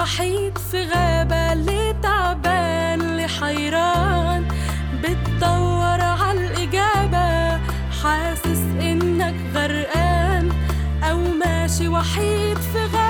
وحيد في غابة ليه تعبان ليه حيران بتدور عالإجابة حاسس إنك غرقان أو ماشي وحيد في غابة